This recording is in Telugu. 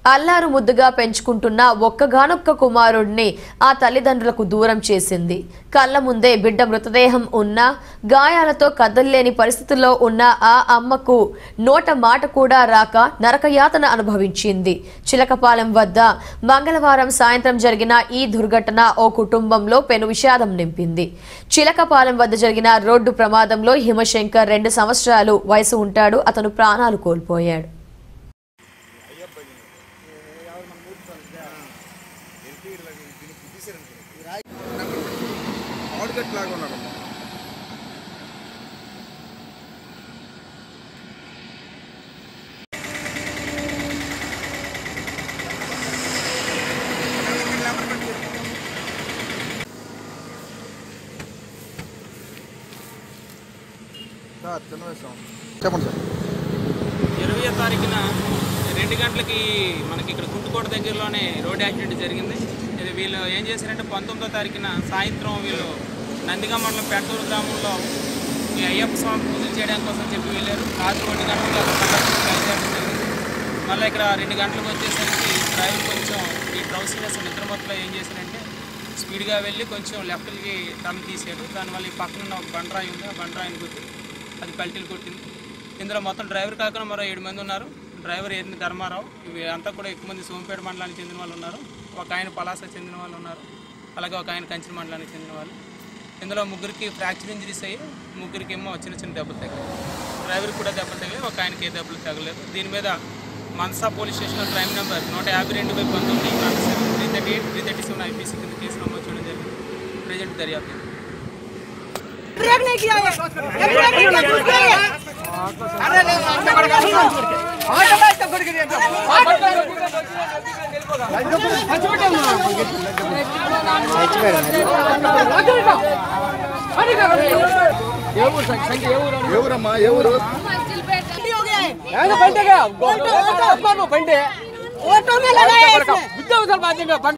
అల్లారు ముద్దుగా పెంచుకుంటున్న ఒక్కగానొక్క కుమారుడిని ఆ తల్లిదండ్రులకు దూరం చేసింది కళ్ళ ముందే బిడ్డ మృతదేహం ఉన్నా గాయాలతో కదల్లేని పరిస్థితుల్లో ఉన్న ఆ అమ్మకు నోట మాట కూడా రాక నరకయాతన అనుభవించింది చిలకపాలెం వద్ద మంగళవారం సాయంత్రం జరిగిన ఈ దుర్ఘటన ఓ కుటుంబంలో పెను విషాదం నింపింది చిలకపాలెం వద్ద జరిగిన రోడ్డు ప్రమాదంలో హిమశంకర్ రెండు సంవత్సరాలు వయసు ఉంటాడు అతను ప్రాణాలు కోల్పోయాడు ఆడుగట్ లాగా ఉన్నాడు సార్ చిన్న విషయం చెప్పండి సార్ ఇరవై తారీఖున రెండు గంటలకి మనకి ఇక్కడ గుంటుకోట దగ్గరలోనే రోడ్ యాక్సిడెంట్ జరిగింది ఇది వీళ్ళు ఏం చేశారంటే పంతొమ్మిదో తారీఖున సాయంత్రం వీళ్ళు నందిగా మండలం పెంటూరు గ్రామంలో ఈ అయ్యప్ప స్వామి పూజ చేయడానికి కోసం చెప్పి వెళ్ళారు రాత్రి రెండు గంటలకు అక్కడ బయలుదేరడం జరిగింది మళ్ళీ ఇక్కడ రెండు గంటలకు వచ్చేసరికి డ్రైవర్ కొంచెం ఈ ట్రౌసర్ వేసిన నిద్ర మొత్తంలో ఏం చేశారంటే స్పీడ్గా వెళ్ళి కొంచెం లెఫ్ట్కి టర్న్ తీసాడు దానివల్ల ఈ పక్కన ఉన్న ఒక బండరాయి ఉంది ఆ బండరాయిని కొట్టి అది పల్టీలు కొట్టింది ఇందులో మొత్తం డ్రైవర్ కాకుండా మరో ఏడు మంది ఉన్నారు డ్రైవర్ ఎన్ని ధర్మారావు ఇవి అంతా కూడా ఎక్కువ మంది సోంపేట మండలానికి చెందిన వాళ్ళు ఉన్నారు ఒక ఆయన పలాస చెందిన వాళ్ళు ఉన్నారు అలాగే ఒక ఆయన కంచిన మండలానికి చెందిన వాళ్ళు ఇందులో ముగ్గురికి ఫ్రాక్చర్ ఇంజరీస్ అయ్యి ముగ్గురికి ఏమో చిన్న చిన్న దెబ్బలు తగిలాయి డ్రైవర్ కూడా దెబ్బలు తగిలాయి ఒక ఆయనకి ఏ దెబ్బలు తగలేదు దీని మీద మనసా పోలీస్ స్టేషన్లో క్రైమ్ నెంబర్ నూట యాభై రెండు బై పంతొమ్మిది three thirty eight three thirty seven IPC కింద కేసు నమోదు చేయడం జరిగింది ప్రజెంట్ దర్యాప్తు ब्रेक नहीं किया है ये ब्रेक नहीं किया कुछ नहीं है अरे ले आगे बढ़ गया आगे बढ़ तो गुड़ गिर ఎవరమ్మా ఎవరు हो गया है ऑटो में लगा है इसमें